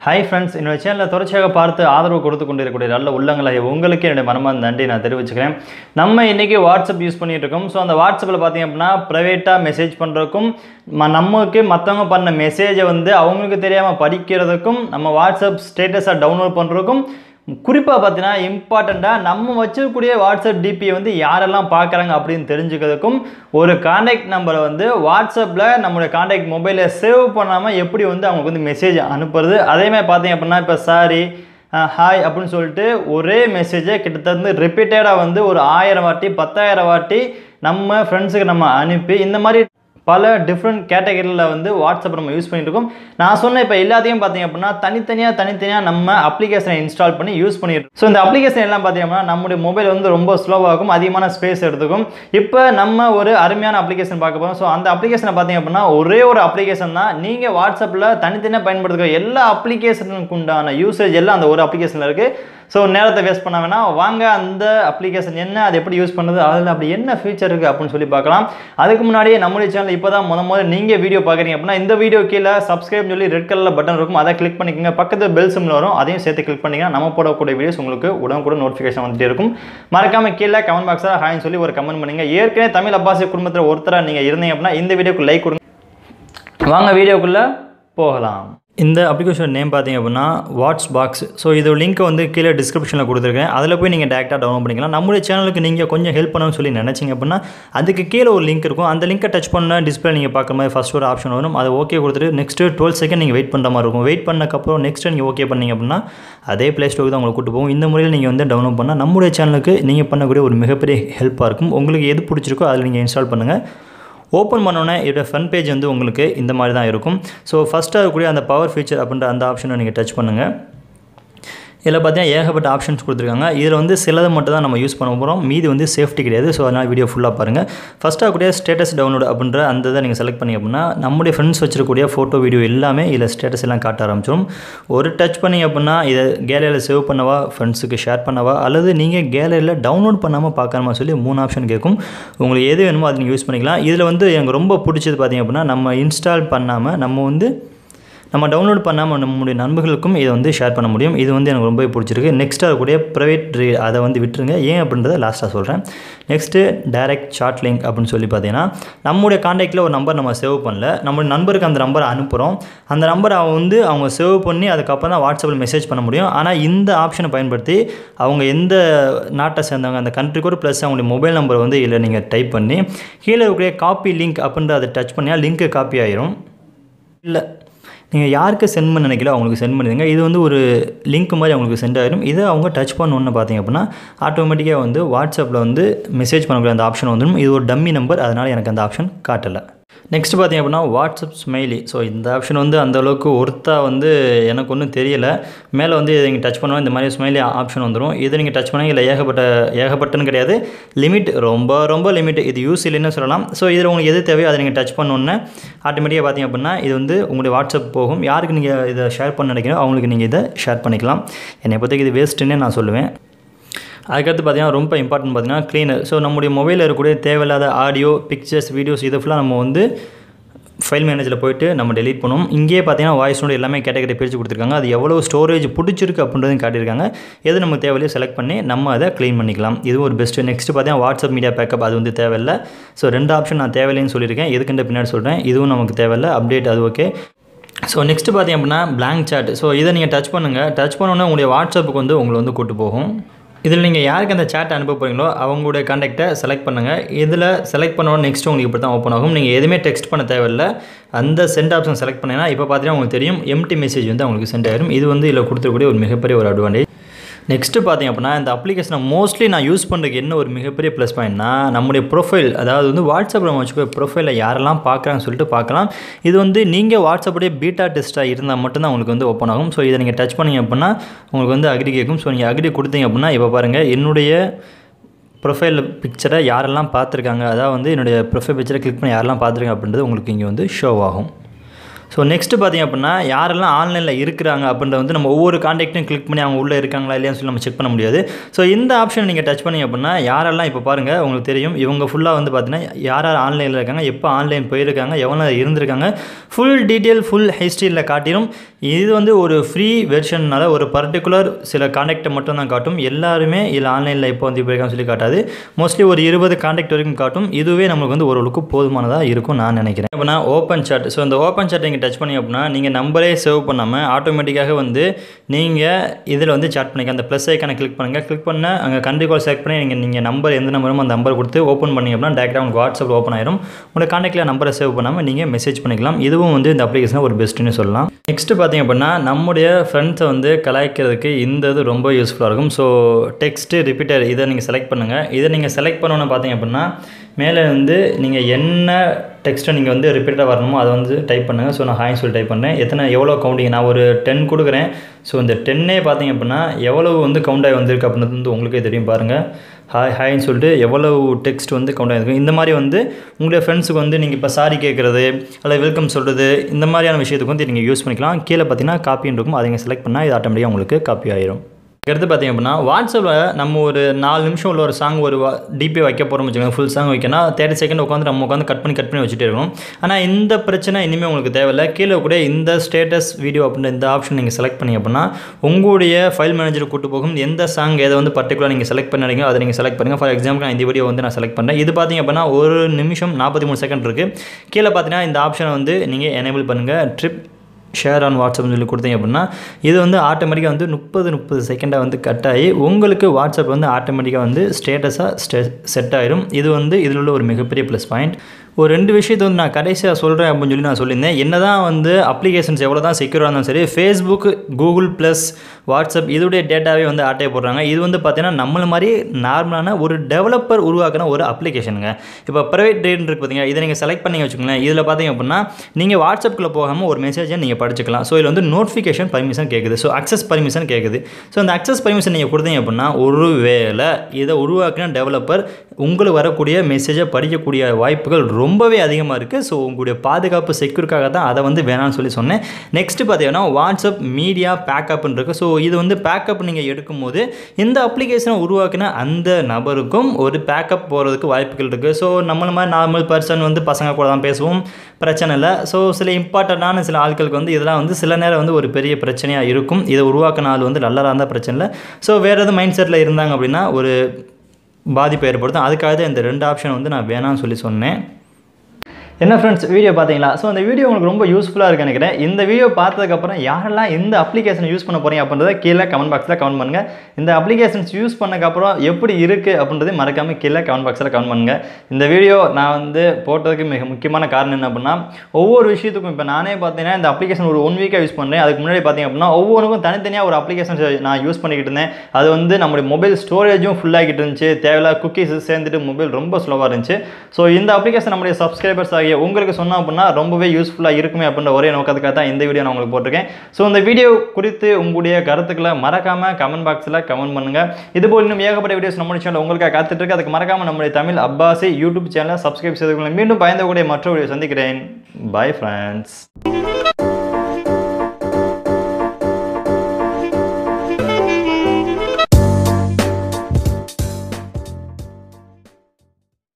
hi friends என்னோட சேனலில் தொடர்ச்சியாக பார்த்து ஆதரவு கொடுத்து கொண்டிருக்கக்கூடிய நல்ல உள்ளங்களை உங்களுக்கு என்னுடைய மனமார்ந்த நன்றி நான் தெரிவிச்சுக்கிறேன் நம்ம இன்றைக்கி வாட்ஸ்அப் யூஸ் பண்ணிட்டு இருக்கோம் ஸோ அந்த வாட்ஸ்அப்பில் பார்த்தீங்க அப்படின்னா ப்ரைவேட்டாக மெசேஜ் பண்ணுறதுக்கும் ம- நமக்கு மற்றவங்க பண்ண மெசேஜை வந்து அவங்களுக்கு தெரியாமல் படிக்கிறதுக்கும் நம்ம வாட்ஸ்அப் ஸ்டேட்டஸாக டவுன்லோட் பண்ணுறதுக்கும் குறிப்பாக பார்த்தீங்கன்னா இம்பார்ட்டண்ட்டாக நம்ம வச்சிருக்கக்கூடிய வாட்ஸ்அப் டிபியை வந்து யாரெல்லாம் பார்க்குறாங்க அப்படின்னு தெரிஞ்சுக்கிறதுக்கும் ஒரு காண்டாக்ட் நம்பரை வந்து வாட்ஸ்அப்பில் நம்மளுடைய காண்டாக்ட் மொபைலில் சேவ் பண்ணாமல் எப்படி வந்து அவங்களுக்கு வந்து மெசேஜ் அனுப்புறது அதேமாதிரி பார்த்தீங்க அப்படின்னா இப்போ சாரி ஹாய் அப்படின்னு சொல்லிட்டு ஒரே மெசேஜை கிட்டத்தட்ட ரிப்பீட்டடாக வந்து ஒரு ஆயிரம் வாட்டி பத்தாயிரம் வாட்டி நம்ம ஃப்ரெண்ட்ஸுக்கு நம்ம அனுப்பி இந்த மாதிரி பல டிஃப்ரெண்ட் கேட்டகரியில் வந்து வாட்ஸ்அப் நம்ம யூஸ் பண்ணிட்டு இருக்கோம் நான் சொன்ன இப்போ எல்லாத்தையும் பார்த்தீங்க அப்படின்னா தனித்தனியாக தனித்தனியாக நம்ம அப்ளிகேஷனை இன்ஸ்டால் பண்ணி யூஸ் பண்ணிட்டு ஸோ இந்த அப்ளிகேஷன் எல்லாம் பார்த்தீங்க அப்படின்னா நம்முடைய மொபைல் வந்து ரொம்ப ஸ்லோவாகும் அதிகமான ஸ்பேஸ் எடுத்துக்கும் இப்போ நம்ம ஒரு அருமையான அப்ளிகேஷன் பார்க்க போகிறோம் ஸோ அந்த அப்ளிகேஷனை பார்த்தீங்க அப்படின்னா ஒரே ஒரு அப்ளிகேஷன் தான் நீங்கள் வாட்ஸ்அப்பில் தனித்தனியாக பயன்படுத்துகிற எல்லா அப்ளிகேஷனுக்கு உண்டான யூசேஜ் எல்லாம் அந்த ஒரு அப்ளிகேஷனில் இருக்குது ஸோ நேரத்தை வேஸ்ட் பண்ண வேணாம் வாங்க அந்த அப்ளிகேஷன் என்ன அது எப்படி யூஸ் பண்ணுறது அதில் அப்படி என்ன ஃபீச்சர் இருக்குது அப்படின்னு சொல்லி பார்க்கலாம் அதுக்கு முன்னாடியே நம்மளுடைய சேனல் இப்போ தான் முத முதல்ல நீங்கள் வீடியோ பார்க்குறீங்க அப்படின்னா இந்த வீடியோ கீழே சப்ஸ்கிரைப் சொல்லி ரெட் கலரில் பட்டன் இருக்கும் அதை கிளிக் பண்ணிக்கோங்க பக்கத்தில் பெல் சிம்ல வரும் அதையும் சேர்த்து கிளிக் பண்ணிங்கன்னா நம்ம போடக்கூடிய வீடியோஸ் உங்களுக்கு உடனுக்குடன் நோட்டிஃபிகேஷன் வந்துட்டே இருக்கும் மறக்காம கீழே கமெண்ட் பாக்ஸில் ஹாய்னு சொல்லி ஒரு கமெண்ட் பண்ணுங்க ஏற்கனவே தமிழ் அப்பாசி குடும்பத்தில் ஒருத்தராக நீங்கள் இருந்தீங்க அப்படின்னா இந்த வீடியோக்கு லைக் கொடுங்க வாங்க வீடியோக்குள்ளே போகலாம் இந்த அப்ளிகேஷன் நேம் பார்த்தீங்க அப்படின்னா வாட்ஸ் பாக்ஸ் ஸோ இது லிங்க்கை வந்து கீழே டிஸ்கிரிப்ஷனில் கொடுத்துருக்கேன் அதில் போய் நீங்கள் டேரெக்டாக டவுன்லோட் பண்ணிக்கலாம் நம்மளுடைய சேனலுக்கு நீங்கள் கொஞ்சம் ஹெல்ப் பண்ணணும்னு சொல்லி நினச்சிங்க அப்படின்னா அதுக்கு கீழே ஒரு லிங்க் இருக்கும் அந்த லிங்கை டச் பண்ண டிஸ்பிளே நீங்கள் பார்க்குற மாதிரி ஃபஸ்ட் ஒரு ஆப்ஷன் வரும் அதை ஓகே கொடுத்துட்டு நெக்ஸ்ட்டு டுவெல் செகண்ட் நீங்கள் வெயிட் பண்ணுற மாதிரி இருக்கும் வெயிட் பண்ணக்கப்புறம் நெக்ஸ்ட்டு நீங்கள் ஓகே பண்ணீங்க அப்படின்னா அதே ப்ளே ஸ்டோருக்கு தான் உங்களை கூட்டு போகும் இந்த முறையில் நீங்கள் வந்து டவுன்லோட் பண்ணால் நம்மளுடைய சேனலுக்கு நீங்கள் பண்ணக்கூடிய ஒரு மிகப்பெரிய ஹெல்ப்பாக இருக்கும் உங்களுக்கு எது பிடிச்சிருக்கோ அதில் நீங்கள் இன்ஸ்டால் பண்ணுங்கள் ஓப்பன் பண்ணோன்னே இதோட ஃப்ரண்ட் பேஜ் வந்து உங்களுக்கு இந்த மாதிரி தான் இருக்கும் ஸோ ஃபஸ்ட்டாக இருக்கக்கூடிய அந்த பவர் ஃபீச்சர் அப்படின்ற அந்த ஆப்ஷனை நீங்கள் டச் பண்ணுங்கள் இதில் பார்த்தீங்கன்னா ஏகப்பட்ட ஆப்ஷன்ஸ் கொடுத்துருக்காங்க இதில் வந்து சிலதை மட்டும் தான் நம்ம யூஸ் பண்ண போகிறோம் மீதி வந்து சேஃப்டி கிடையாது ஸோ அதனால் வீடியோ ஃபுல்லாக பாருங்கள் ஃபஸ்ட்டாக கூடிய ஸ்டேட்டஸ் டவுன்லோட் அப்படின்ற அந்த இதை நீங்கள் செலக்ட் பண்ணி அப்படின்னா நம்முடைய ஃப்ரெண்ட்ஸ் வச்சிருக்கக்கூடிய ஃபோட்டோ வீடியோ எல்லாமே இதில் ஸ்டேட்டஸ் எல்லாம் காட்ட ஆரம்பிச்சிடும் ஒரு டச் பண்ணி அப்படின்னா இதை கேலரியில் சேவ் பண்ணவா ஃப்ரெண்ட்ஸுக்கு ஷேர் பண்ணவா அல்லது நீங்கள் கேலரியில் டவுன்லோட் பண்ணாமல் பார்க்கணுமா சொல்லி மூணு ஆப்ஷன் கேட்கும் உங்களுக்கு எது வேணுமோ அதை நீங்கள் யூஸ் பண்ணிக்கலாம் இதில் வந்து எனக்கு ரொம்ப பிடிச்சது பார்த்தீங்க அப்படின்னா நம்ம இன்ஸ்டால் பண்ணாமல் நம்ம வந்து நம்ம டவுன்லோட் பண்ணாமல் நம்மளுடைய நண்பர்களுக்கும் இதை வந்து ஷேர் பண்ண முடியும் இது வந்து எனக்கு ரொம்ப பிடிச்சிருக்கு நெக்ஸ்ட்டாக இருக்கக்கூடிய ப்ரைவேட் ரீ அதை வந்து விட்டுருங்க ஏன் அப்படின்றத லாஸ்ட்டாக சொல்கிறேன் நெக்ஸ்ட்டு டைரக்ட் சாட் லிங்க் அப்படின்னு சொல்லி பார்த்தீங்கன்னா நம்முடைய காண்டாக்டில் ஒரு நம்பர் நம்ம சேவ் பண்ணல நம்மளுடைய நண்பருக்கு அந்த நம்பரை அனுப்புகிறோம் அந்த நம்பரை அவங்க வந்து அவங்க சேவ் பண்ணி அதுக்கப்புறம் தான் வாட்ஸ்அப்பில் மெசேஜ் பண்ண முடியும் ஆனால் இந்த ஆப்ஷனை பயன்படுத்தி அவங்க எந்த நாட்டை சேர்ந்தவங்க அந்த கண்ட்ரி கூட ப்ளஸ் அவங்களுடைய மொபைல் நம்பரை வந்து இதில் நீங்கள் டைப் பண்ணி கீழே இருக்கக்கூடிய காப்பி லிங்க் அப்படின்ற அதை டச் பண்ணியா லிங்க்கு காப்பி ஆயிரும் இல்லை நீங்கள் யாருக்கு சென்ட் பண்ண நினைக்கல அவங்களுக்கு சென்ட் பண்ணிடுங்க இது வந்து ஒரு லிங்க் மாதிரி அவங்களுக்கு சென்ட் ஆயிடும் இதை அவங்க டச் பண்ணணுன்னு பார்த்தீங்க அப்படின்னா ஆட்டோமேட்டிக்காக வந்து வாட்ஸ்அப்பில் வந்து மெசேஜ் பண்ணக்கூடிய அந்த ஆப்ஷன் வந்துடும் இது ஒரு டம்மி நம்பர் அதனால் எனக்கு அந்த ஆப்ஷன் காட்டலை நெக்ஸ்ட் பார்த்தீங்க அப்படின்னா வாட்ஸ்அப் ஸ்மைலி ஸோ இந்த ஆப்ஷன் வந்து அந்த அளவுக்கு ஒர்த்தா வந்து எனக்கு ஒன்றும் தெரியலை மேலே வந்து இதை நீங்கள் டச் பண்ணுவோம் இந்த மாதிரி ஸ்மைலி ஆப்ஷன் வந்துடும் இதை நீங்கள் டச் பண்ணால் இல்லை ஏகப்பட்ட ஏகப்பட்டன்னு கிடையாது லிமிட் ரொம்ப ரொம்ப லிமிட் இது யூஸ் இல்லைன்னு சொல்லலாம் ஸோ இதில் உங்களுக்கு எது தேவையோ அதை நீங்கள் டச் பண்ணோன்னே ஆட்டோமேட்டிக்காக பார்த்தீங்க அப்படின்னா இது வந்து உங்களுடைய வாட்ஸ்அப் போகும் யாருக்கு நீங்கள் இதை ஷேர் பண்ண நினைக்கிறோம் அவங்களுக்கு நீங்கள் இதை ஷேர் பண்ணிக்கலாம் என்னை பொறுத்தவரைக்கும் இது வேஸ்ட்டுன்னே நான் சொல்லுவேன் அதுக்கடுத்து பார்த்தீங்கன்னா ரொம்ப இம்பார்ட்டன்ட் பார்த்தீங்கன்னா க்ளீனர் ஸோ நம்முடைய மொபைலில் இருக்கக்கூடிய தேவையில்லாத ஆடியோ பிக்சர்ஸ் வீடியோஸ் இதை ஃபுல்லாக நம்ம வந்து ஃபைல் மேனேஜரில் போயிட்டு நம்ம டெலீட் பண்ணுவோம் இங்கேயே பார்த்தீங்கன்னா வாய்ஸ் நோட் எல்லாமே கேட்டகரி பிரித்து கொடுத்துருக்காங்க அது எவ்வளோ ஸ்டோரேஜ் பிடிச்சிருக்கு அப்படின்றதையும் காட்டியிருக்காங்க எது நமக்கு தேவையில்லையோ செலக்ட் பண்ணி நம்ம அதை க்ளீன் பண்ணிக்கலாம் இது ஒரு பெஸ்ட்டு நெக்ஸ்ட் பார்த்தீங்கன்னா வாட்ஸ்அப் மீடியா பேக்கப் அது வந்து தேவையில்லை ஸோ ரெண்டு ஆப்ஷன் நான் தேவையில்லைன்னு சொல்லியிருக்கேன் எதுக்குன்ற பின்னாடி சொல்கிறேன் இதுவும் நமக்கு தேவையில்லை அப்டேட் அது ஓகே ஸோ நெக்ஸ்ட்டு பார்த்தீங்க அப்படின்னா blank chat ஸோ இதை நீங்கள் டச் பண்ணுங்கள் டச் பண்ணோன்னே உங்களுடைய வாட்ஸ்அப்புக்கு வந்து உங்களை வந்து கூட்டு போகும் இதில் நீங்கள் யாருக்கு அந்த chat அனுப்ப போகிறீங்களோ அவங்களுடைய கான்டாக்டை செலக்ட் பண்ணுங்கள் இதில் செலக்ட் பண்ணோன்னு நெக்ஸ்ட் உங்களுக்கு இப்படி தான் ஓப்பன் ஆகும் நீங்கள் எதுவுமே டெக்ஸ்ட் பண்ண தேவையில்ல அந்த சென்ட் ஆப்ஷன் செலக்ட் பண்ணீங்கன்னா இப்போ பார்த்தீங்கன்னா உங்களுக்கு தெரியும் எம்டி மெசேஜ் வந்து அவங்களுக்கு சென்ட் ஆயிரும் இது வந்து இதில் கொடுத்துருக்கூடிய ஒரு மிகப்பெரிய ஒரு அட்வான்டேஜ் நெக்ஸ்ட்டு பார்த்தீங்க அப்படின்னா இந்த அப்ளிகேஷனை மோஸ்ட்லி நான் யூஸ் பண்ணுறதுக்கு என்ன ஒரு மிகப்பெரிய ப்ளஸ் பாயிண்ட்னா நம்முடைய ப்ரொஃபைல் அதாவது வந்து வாட்ஸ்அப்பில் நம்ம வச்சுக்கோ ப்ரொஃபைலில் யாரெல்லாம் பார்க்குறாங்கன்னு சொல்லிட்டு பார்க்கலாம் இது வந்து நீங்கள் வாட்ஸ்அப்புடைய பீட்டா டெஸ்ட்டாக இருந்தால் மட்டும்தான் உங்களுக்கு வந்து ஓப்பன் ஆகும் ஸோ இதை நீங்கள் டச் பண்ணீங்க அப்படின்னா உங்களுக்கு வந்து அக்ரி கேட்கும் ஸோ நீங்கள் அக்ரி கொடுத்தீங்க அப்படின்னா இப்போ பாருங்கள் என்னுடைய ப்ரொஃபைல் பிக்சரை யாரெல்லாம் பார்த்துருக்காங்க அதாவது வந்து என்னுடைய ப்ரொஃபைல் பிக்சரை கிளிக் பண்ணி யாரெல்லாம் பார்த்துருக்காங்க அப்படின்றது உங்களுக்கு இங்கே வந்து ஷோ ஆகும் ஸோ நெக்ஸ்ட்டு பார்த்தீங்க அப்படின்னா யாரெல்லாம் ஆன்லைனில் இருக்கிறாங்க அப்படின்றத வந்து நம்ம ஒவ்வொரு காண்டாக்ட்டையும் கிளிக் பண்ணி அவங்க உள்ளே இருக்காங்களா இல்லையான்னு சொல்லி நம்ம செக் பண்ண முடியாது ஸோ இந்த ஆப்ஷன் நீங்கள் டச் பண்ணீங்க அப்படின்னா யாரெல்லாம் இப்போ பாருங்கள் உங்களுக்கு தெரியும் இவங்க ஃபுல்லாக வந்து பார்த்தீங்கன்னா யார் யார் ஆன்லைனில் இருக்காங்க எப்போ ஆன்லைன் போயிருக்காங்க எவ்வளோ நேரம் இருந்திருக்காங்க ஃபுல் டீட்டெயில் ஃபுல் ஹிஸ்ட்ரியில் காட்டிடும் இது வந்து ஒரு ஃப்ரீ வெர்ஷன்னால ஒரு பர்டிகுலர் சில காண்டாக்டை மட்டும் தான் காட்டும் எல்லாருமே இதில் ஆன்லைனில் இப்போ வந்து போயிருக்கான்னு சொல்லி காட்டாது மோஸ்ட்லி ஒரு இருபது காண்டாக்ட் வரைக்கும் காட்டும் இதுவே நம்மளுக்கு வந்து ஓரளவுக்கு போதுமானதாக இருக்கும் நான் நினைக்கிறேன் அப்படின்னா ஓப்பன் சாட் ஸோ இந்த ஓப்பன் சாட் நீங்கள் டச் பண்ணி அப்படின்னா நீங்கள் நம்பரே சேவ் பண்ணாமல் ஆட்டோமேட்டிக்காக வந்து நீங்கள் இதில் வந்து சாட் பண்ணிக்க அந்த ப்ளஸ் ஐக்கானை கிளிக் பண்ணுங்கள் கிளிக் பண்ண அங்கே கண்ட்ரி கால் செலக்ட் பண்ணி நீங்கள் நீங்கள் நம்பர் எந்த நம்பரும் அந்த நம்பர் கொடுத்து ஓப்பன் பண்ணி அப்படின்னா டேரெக்டாக உங்களுக்கு வாட்ஸ்அப் ஓப்பன் ஆயிரும் உங்களோட காண்டாக்டில் நம்பரை சேவ் பண்ணாமல் நீங்கள் மெசேஜ் பண்ணிக்கலாம் இதுவும் வந்து இந்த அப்ளிகேஷன் ஒரு பெஸ்ட்டுன்னு சொல்லலாம் நெக்ஸ்ட் பார்த்தீங்க அப்படின்னா நம்முடைய ஃப்ரெண்ட்ஸை வந்து கலாய்க்கிறதுக்கு இந்த இது ரொம்ப யூஸ்ஃபுல்லாக இருக்கும் ஸோ டெக்ஸ்ட்டு ரிப்பீட்டர் இதை நீங்கள் செலக்ட் பண்ணுங்கள் இதை நீங்கள் செலக்ட் பண்ணணும்னு பார்த்தீங்க அப்படின்னா மேலே வந்து நீங்கள் என்ன டெக்ஸ்ட்டை நீங்கள் வந்து ரிப்பீட்டாக வரணுமோ அதை வந்து டைப் பண்ணுங்கள் ஸோ நான் ஹாய்னு சொல்லி டைப் பண்ணேன் எத்தனை எவ்வளோ கவுண்டிங் நான் ஒரு டென் கொடுக்குறேன் ஸோ இந்த டென்னே பார்த்தீங்க அப்படின்னா எவ்வளவு வந்து கவுண்ட் ஆகி வந்திருக்கு அப்படின்றது வந்து உங்களுக்கே தெரியும் பாருங்கள் ஹாய் ஹாய்னு சொல்லிட்டு எவ்வளவு டெக்ஸ்ட் வந்து கவுண்ட் ஆகிருக்கு இந்த மாதிரி வந்து உங்களுடைய ஃப்ரெண்ட்ஸுக்கு வந்து நீங்கள் இப்போ சாரி கேட்குறது அல்லது வெல்கம் சொல்கிறது இந்த மாதிரியான விஷயத்துக்கு வந்து நீங்கள் யூஸ் பண்ணிக்கலாம் கீழே பார்த்தீங்கன்னா காப்பின்னு இருக்கும் அதை நீங்கள் செலக்ட் பண்ணால் இது ஆட்டோமேட்டிக்காக உங்களுக்கு காப்பி ஆயிரும் அடுத்து பார்த்தீங்க அப்படின்னா வாட்ஸ்அப்பில் நம்ம ஒரு நாலு நிமிஷம் உள்ள ஒரு சாங் ஒரு டிபி வைக்க போகிறோம் வச்சுக்கோங்க ஃபுல் சாங் வைக்கணும் தேர்ட்டி செகண்ட் உட்காந்து நம்ம உட்காந்து கட் பண்ணி கட் பண்ணி வச்சுட்டே இருக்கணும் ஆனால் இந்த பிரச்சனை இனிமேல் உங்களுக்கு தேவையில்லை கீழே கூட இந்த ஸ்டேட்டஸ் வீடியோ அப்படின்ற இந்த ஆப்ஷன் நீங்கள் செலக்ட் பண்ணி அப்படின்னா உங்களுடைய ஃபைல் மேனேஜர் கூட்டு போகும் எந்த சாங் எதை வந்து பர்டிகுலர் நீங்கள் செலக்ட் பண்ணுறீங்க அதை நீங்கள் செலக்ட் பண்ணுங்கள் ஃபார் எக்ஸாம்பிள் நான் இந்த வீடியோ வந்து நான் செலக்ட் பண்ணுறேன் இது பார்த்தீங்க அப்படின்னா ஒரு நிமிஷம் நாற்பத்தி மூணு செகண்ட் இருக்குது கீழே பார்த்தீங்கன்னா இந்த ஆப்ஷனை வந்து நீங்கள் எனேபிள் பண்ணுங்கள் ட்ரிப் ஷேர் ஆன் வாட்ஸ்அப்னு சொல்லி கொடுத்தீங்க அப்படின்னா இது வந்து ஆட்டோமேட்டிக்காக வந்து முப்பது முப்பது செகண்டாக வந்து கட் ஆகி உங்களுக்கு வாட்ஸ்அப் வந்து ஆட்டோமேட்டிக்காக வந்து ஸ்டேட்டஸாக ஸ்டே செட் ஆயிரும் இது வந்து இதில் உள்ள ஒரு மிகப்பெரிய ப்ளஸ் பாயிண்ட் ஒரு ரெண்டு விஷயத்தை வந்து நான் கடைசியாக சொல்கிறேன் அப்படின்னு சொல்லி நான் சொல்லியிருந்தேன் என்ன தான் வந்து அப்ளிகேஷன்ஸ் எவ்வளோ தான் செக்யூராக இருந்தாலும் சரி ஃபேஸ்புக் கூகுள் ப்ளஸ் வாட்ஸ்அப் இதோடைய டேட்டாவே வந்து ஆட்டையை போடுறாங்க இது வந்து பார்த்தீங்கன்னா நம்மள மாதிரி நார்மலான ஒரு டெவலப்பர் உருவாக்கின ஒரு அப்ளிகேஷனுங்க இப்போ ப்ரைவேட் டேட் இருக்குது பார்த்தீங்க இதை நீங்கள் செலக்ட் பண்ணி வச்சுக்கோங்களேன் இதில் பார்த்தீங்க அப்படின்னா நீங்கள் வாட்ஸ்அப்பில் போகாமல் ஒரு மெசேஜை நீங்கள் படிச்சுக்கலாம் ஸோ இதில் வந்து நோட்டிஃபிகேஷன் பர்மிஷன் கேட்குது ஸோ அக்சஸ் பர்மிஷன் கேட்குது ஸோ அந்த அக்சஸ் பர்மிஷன் நீங்கள் கொடுத்தீங்க அப்படின்னா ஒரு வேளை இதை உருவாக்கின டெவலப்பர் உங்களுக்கு வரக்கூடிய மெசேஜை படிக்கக்கூடிய வாய்ப்புகள் ரொம்பவே அதிகமாக இருக்குது ஸோ உங்களுடைய பாதுகாப்பு செக்யூருக்காக தான் அதை வந்து வேணாம்னு சொல்லி சொன்னேன் நெக்ஸ்ட்டு பார்த்தீங்கன்னா வாட்ஸ்அப் மீடியா பேக்கப்னு இருக்குது ஸோ இது வந்து பேக்கப் நீங்கள் எடுக்கும்போது இந்த அப்ளிகேஷனை உருவாக்கின அந்த நபருக்கும் ஒரு பேக்கப் போகிறதுக்கு வாய்ப்புகள் இருக்குது ஸோ நம்மள மாதிரி நார்மல் பர்சன் வந்து பசங்க கூட தான் பேசுவோம் பிரச்சனை இல்லை ஸோ சில இம்பார்ட்டண்ட்டான சில ஆட்களுக்கு வந்து இதெல்லாம் வந்து சில நேரம் வந்து ஒரு பெரிய பிரச்சனையாக இருக்கும் இதை உருவாக்கின ஆள் வந்து நல்லதாக இருந்தால் பிரச்சனை இல்லை ஸோ வேறு எதுவும் மைண்ட் செட்டில் இருந்தாங்க அப்படின்னா ஒரு பாதிப்பு ஏற்படுத்தும் அதுக்காக தான் இந்த ரெண்டு ஆப்ஷன் வந்து நான் வேணாம்னு சொல்லி சொன்னேன் என்ன ஃப்ரெண்ட்ஸ் வீடியோ பார்த்தீங்களா ஸோ அந்த வீடியோ உங்களுக்கு ரொம்ப யூஸ்ஃபுல்லாக இருக்கு நினைக்கிறேன் இந்த வீடியோ பார்த்ததுக்கப்புறம் யாரெல்லாம் இந்த அப்ளிகேஷன் யூஸ் பண்ண போறீங்க அப்படின்றத கீழே கமெண்ட் பாக்ஸில் கமெண்ட் பண்ணுங்கள் இந்த அப்ளிகேஷன்ஸ் யூஸ் பண்ணக்கப்புறம் எப்படி இருக்குது அப்படின்றது மறக்காமல் கீழே கமெண்ட் பாக்ஸில் கமெண்ட் பண்ணுங்கள் இந்த வீடியோ நான் வந்து போட்டதுக்கு மிக முக்கியமான காரணம் என்ன அப்படின்னா ஒவ்வொரு விஷயத்துக்கும் இப்போ நானே பார்த்தீங்கன்னா இந்த அப்ளிகேஷன் ஒரு ஒன் வீக்காக யூஸ் பண்ணுறேன் அதுக்கு முன்னாடி பார்த்தீங்க அப்படின்னா ஒவ்வொன்றுக்கும் தனித்தனியாக ஒரு அப்ளிகேஷன் நான் யூஸ் பண்ணிக்கிட்டு இருந்தேன் அது வந்து நம்மளுடைய மொபைல் ஸ்டோரேஜும் ஃபுல்லாகிட்டு இருந்துச்சு தேவையில்லாத குக்கீஸ் சேர்ந்துட்டு மொபைல் ரொம்ப ஸ்லோவாக இருந்துச்சு ஸோ இந்த அப்ளிகேஷன் நம்முடைய சப்ஸ்கிரைபர்ஸ் ஆகிய உங்களுக்கு சொன்னோம் அப்படின்னா ரொம்பவே யூஸ்ஃபுல்லாக இருக்குமே அப்படின்ற ஒரே நோக்கத்துக்காக தான் இந்த வீடியோ நான் உங்களுக்கு போட்டிருக்கேன் ஸோ இந்த வீடியோ குறித்து உங்களுடைய கருத்துக்களை மறக்காமல் கமெண்ட் பாக்ஸில் கமெண்ட் பண்ணுங்கள் இதுபோல் இன்னும் ஏகப்பட்ட வீடியோஸ் நம்ம சேனல் உங்களுக்காக காத்துட்டு இருக்கு அதுக்கு மறக்காமல் நம்முடைய தமிழ் அப்பாசி யூடியூப் சேனலை சப்ஸ்கிரைப் செய்து கொள்ளுங்கள் மீண்டும் பயந்தக்கூடிய மற்ற வீடியோ சந்திக்கிறேன் பை ஃப்ரெண்ட்ஸ்